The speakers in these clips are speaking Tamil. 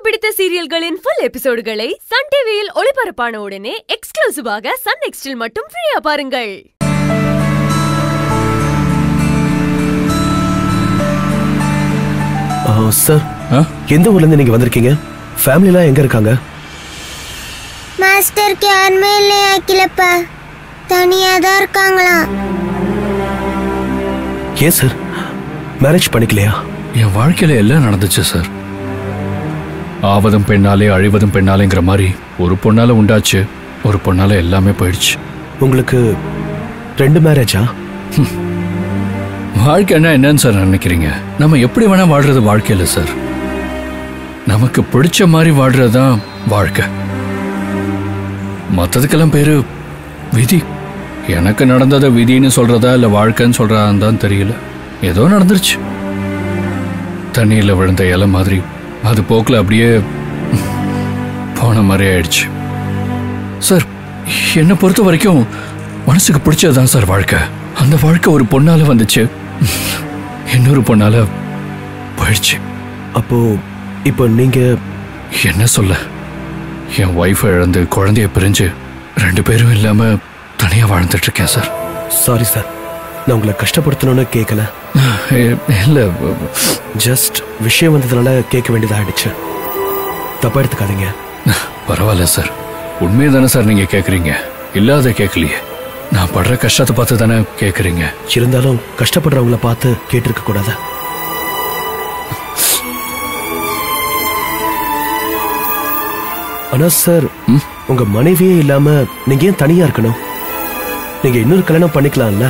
பிடித்த சீரியல்களின் ஃபுல் எபிசோடுகளை சன் டிவியில் ஒளிபரப்பான உடனே எக்ஸ்க்ளூசிவாக சன் நெக்ஸ்டில் மட்டும் ஃப்ரீயா பாருங்கள் சார் ஆ? எந்த ஊர்ல இருந்து நீங்க வந்திருக்கீங்க ஃபேமிலிலாம் எங்க இருக்காங்க மாஸ்டருக்கு யாருமே இல்லையா அகிலப்பா தனியா தான் இருக்காங்களாம் ஏன் சார் மேரேஜ் பண்ணிக்கலையா என் வாழ்க்கையில எல்லாம் நடந்துச்சு சார் ஆவதும் பெண்ணாலே அழிவதும் பெண்ணாலேங்கிற மாதிரி ஒரு பொண்ணால உண்டாச்சு ஒரு பொண்ணால எல்லாமே போயிடுச்சு உங்களுக்கு ரெண்டு மேரேஜா வாழ்க்கைன்னா என்னன்னு சார் நினைக்கிறீங்க நம்ம எப்படி வேணா வாழ்றது வாழ்க்கையில சார் நமக்கு பிடிச்ச மாதிரி வாழ்றது தான் வாழ்க்கை மற்றதுக்கெல்லாம் பேரு விதி எனக்கு நடந்ததை விதின்னு சொல்றதா இல்லை வாழ்க்கைன்னு சொல்றதான்னு தான் தெரியல ஏதோ நடந்துருச்சு தண்ணியில் விழுந்த இலை மாதிரி அது போக்கில் அப்படியே போன மாதிரி ஆயிடுச்சு சார் என்னை பொறுத்த வரைக்கும் மனசுக்கு பிடிச்சது தான் சார் வாழ்க்கை அந்த வாழ்க்கை ஒரு பொண்ணால வந்துச்சு இன்னொரு பொண்ணால போயிடுச்சு அப்போ இப்போ நீங்க என்ன சொல்ல என் ஒய்ஃபை இழந்து குழந்தைய பிரிஞ்சு ரெண்டு பேரும் இல்லாம தனியா வாழ்ந்துட்டு இருக்கேன் சார் சாரி சார் நான் உங்களை கஷ்டப்படுத்தணும்னு கேட்கல எ- இல்ல ஜஸ்ட் விஷயம் வந்ததுனால கேட்க வேண்டியதாயிடுச்சு தப்பா எடுத்துக்காதீங்க பரவாயில்ல சார் உண்மையை தானே சார் நீங்க கேக்குறீங்க இல்லாத கேட்கலையே நான் படுற கஷ்டத்தை பார்த்து தானே கேக்குறீங்க இருந்தாலும் கஷ்டப்படுறவங்கள பார்த்து கேட்டிருக்க கூடாது ஆனா சார் ம்? உங்க மனைவியே இல்லாம நீங்க ஏன் தனியா இருக்கணும் நீங்க இன்னொரு கல்யாணம் பண்ணிக்கலாம்ல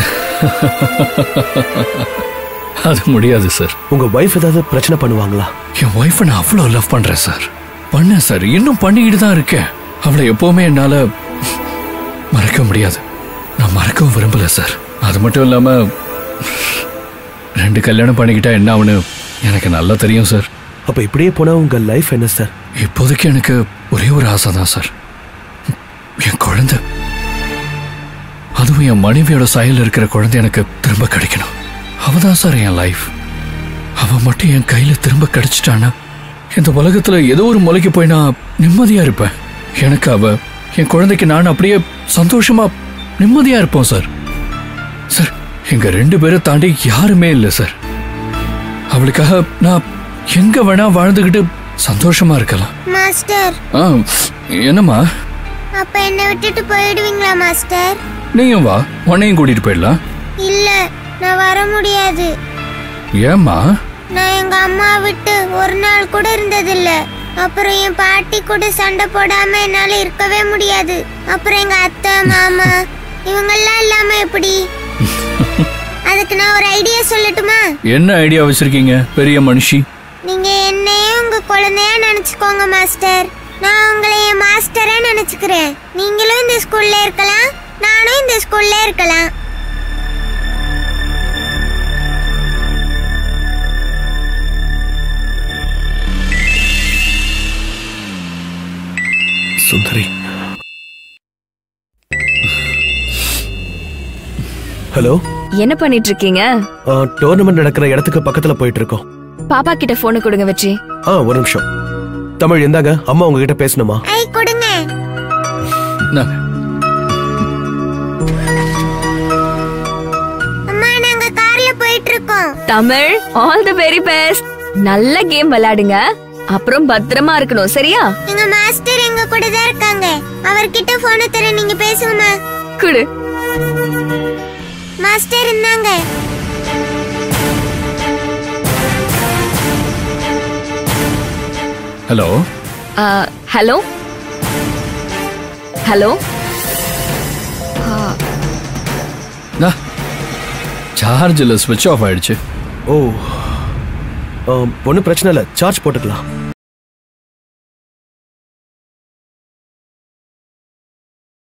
அது முடியாது சார் உங்க வைஃப் ஏதாவது பிரச்சனை பண்ணுவாங்களா என் ஒய்ஃபை நான் அவ்வளோ லவ் பண்றேன் சார் பண்ணேன் சார் இன்னும் பண்ணிக்கிட்டு தான் இருக்கேன் அவளை எப்பவுமே என்னால மறக்க முடியாது நான் மறக்கவும் விரும்பல சார் அது மட்டும் இல்லாம ரெண்டு கல்யாணம் பண்ணிக்கிட்டா என்ன ஆகுன்னு எனக்கு நல்லா தெரியும் சார் அப்ப இப்படியே போனா உங்க லைஃப் என்ன சார் இப்போதைக்கு எனக்கு ஒரே ஒரு ஆசை தான் சார் என் குழந்தை அதுவும் என் மனைவியோட சாயல் இருக்கிற குழந்தை எனக்கு திரும்ப கிடைக்கணும் அவ தான் சார் என் லைஃப் அவ மட்டும் என் கையில திரும்ப கிடைச்சிட்டானா இந்த உலகத்துல ஏதோ ஒரு மூலைக்கு போய் நான் நிம்மதியா இருப்பேன் எனக்கு அவ என் குழந்தைக்கு நான் அப்படியே சந்தோஷமா நிம்மதியா இருப்போம் சார் சார் எங்க ரெண்டு பேரை தாண்டி யாருமே இல்லை சார் அவளுக்காக நான் எங்க வேணா வாழ்ந்துகிட்டு சந்தோஷமா இருக்கலாம் மாஸ்டர் ஆ என்னம்மா அப்ப என்ன விட்டுட்டு போயிடுவீங்களா மாஸ்டர் நீயும் வா உன்னையும் கூட்டிட்டு போயிடலாம் இல்ல நான் வர முடியாது ஏம்மா நான் எங்க அம்மா விட்டு ஒரு நாள் கூட இருந்ததில்ல அப்புறம் என் பாட்டி கூட சண்டை போடாம என்னால இருக்கவே முடியாது அப்புறம் எங்க அத்தை மாமா இவங்கெல்லாம் இல்லாம எப்படி அதுக்கு நான் ஒரு ஐடியா சொல்லட்டுமா என்ன ஐடியா வச்சிருக்கீங்க பெரிய மனுஷி நீங்க என்னையும் உங்க குழந்தையா நினைச்சுக்கோங்க மாஸ்டர் நான் உங்களை என் மாஸ்டரா நினைச்சுக்கிறேன் நீங்களும் இந்த ஸ்கூல்ல இருக்கலாம் நானும் இந்த ஸ்கூல்ல இருக்கலாம் சுந்தரி ஹலோ என்ன பண்ணிட்டு இருக்கீங்க டோர்னமெண்ட் நடக்கிற இடத்துக்கு பக்கத்துல போயிட்டு இருக்கோம் பாப்பா கிட்ட போனை கொடுங்க வச்சு ஆ ஒரு நிமிஷம் தமிழ் எந்தாங்க அம்மா உங்ககிட்ட பேசணுமா ஐ கொடுங்க இந்தாங்க. அம்மா நாங்க கார்ல போயிட்டு இருக்கோம் Tamil all the very best நல்ல கேம் விளையாடுங்க அப்புறம் பத்திரமா இருக்கணும் சரியா எங்க மாஸ்டர் எங்க கூட தான் இருக்காங்க அவர்கிட்ட போனை தர நீங்க பேசுங்கம்மா குடு மாஸ்டர் இருந்தாங்க ஹலோ ஹலோ ஹலோ சார்ஜில் ஸ்விட்ச் ஆஃப் ஆயிடுச்சு ஓ ஒன்றும் பிரச்சனை இல்லை சார்ஜ் போட்டுக்கலாம்